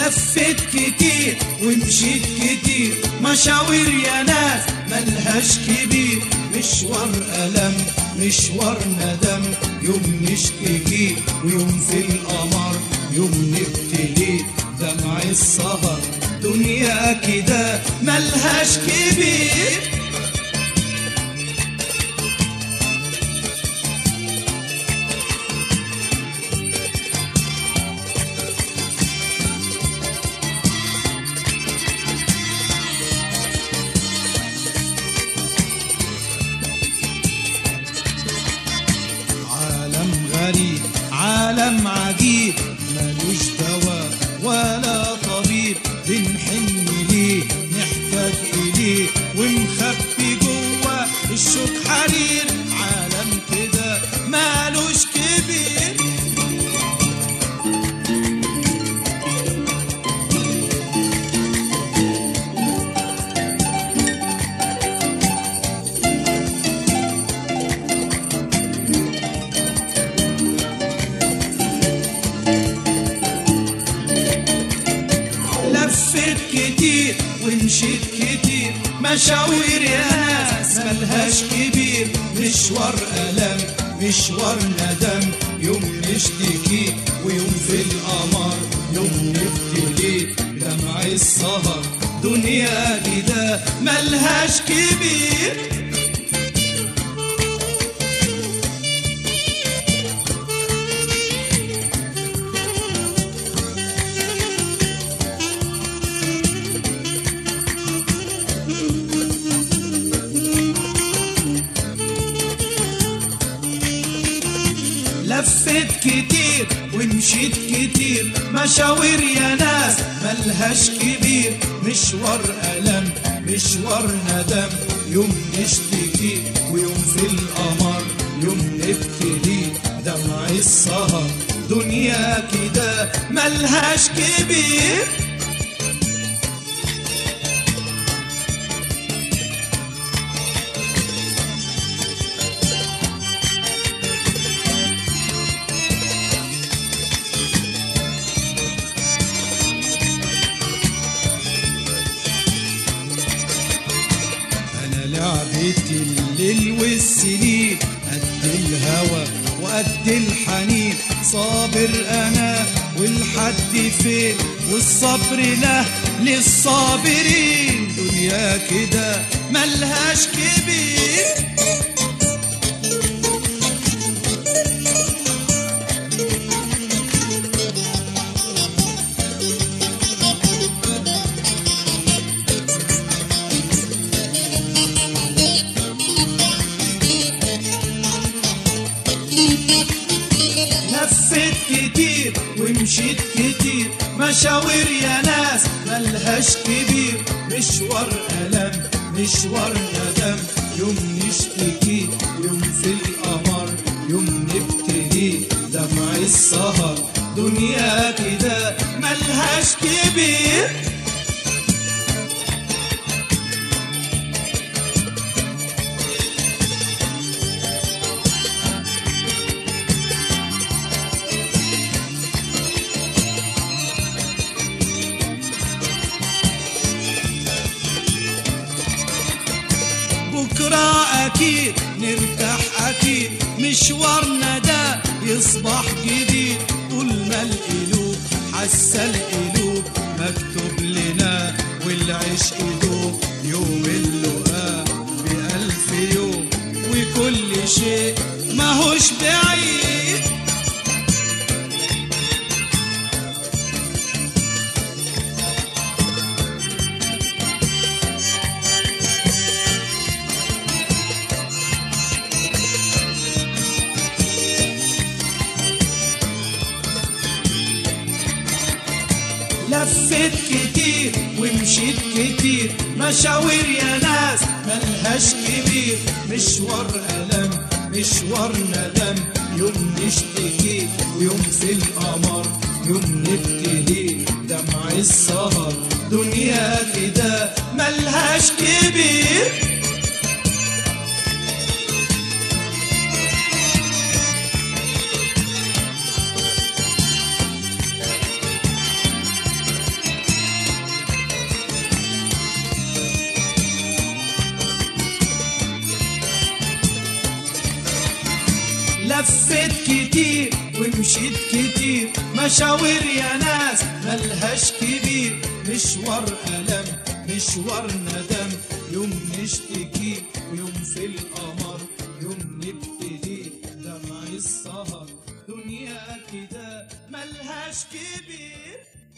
لفت كتير ومشيت كتير مشاوير يا ناس ملهاش كبير مشوار ألم مشوار ندم يوم نشتكي ويوم في القمر يوم نبتلي دمع السهر دنيا كده ملهاش كبير عالم غريب عالم عجيب ملوش دواء ولا طبيب بنحن ليه نحتاج إليه ونخبي جوه الشوك حرير عالم كده مالوش كبير لفت كتير ومشيت كتير مشاوير يا ناس ملهاش كبير مشوار ألم مشوار ندم يوم نشتكي ويوم في القمر يوم نبتلي دمع السهر دنيا كده ملهاش كبير لفت كتير ومشيت كتير مشاوير يا ناس ملهاش كبير مشوار ألم مشوار ندم يوم نشتكي ويوم في القمر يوم نبتدي دمع السهر دنيا كده ملهاش كبير أنا لعبة الليل والسنين قد الهوى وقد الحنين صابر أنا والحد فين والصبر له للصابرين دنيا كده ملهاش كبير لفت كتير ومشيت كتير مشاوير يا ناس ملهاش كبير مشوار ألم مشوار ندم يوم نشتكي يوم في القمر يوم نبتدي دمع السهر دنيا كده ملهاش كبير بكرة أكيد نرتاح أكيد مشوارنا ده يصبح جديد طول ما القلوب حاسة القلوب مكتوب لنا والعشق دوب يوم اللقاء بألف يوم وكل شيء ماهوش بعيد لفت كتير ومشيت كتير مشاوير يا ناس ملهاش كبير مشوار ألم مشوار ندم يوم نشتكي ويوم في القمر يوم نبتدي دمع السهر دنيا كده ملهاش كبير ومشيت كتير مشاوير يا ناس ملهاش كبير مشوار ألم مشوار ندم يوم نشتكي ويوم في القمر يوم نبتدي دمع السهر دنيا كده ملهاش كبير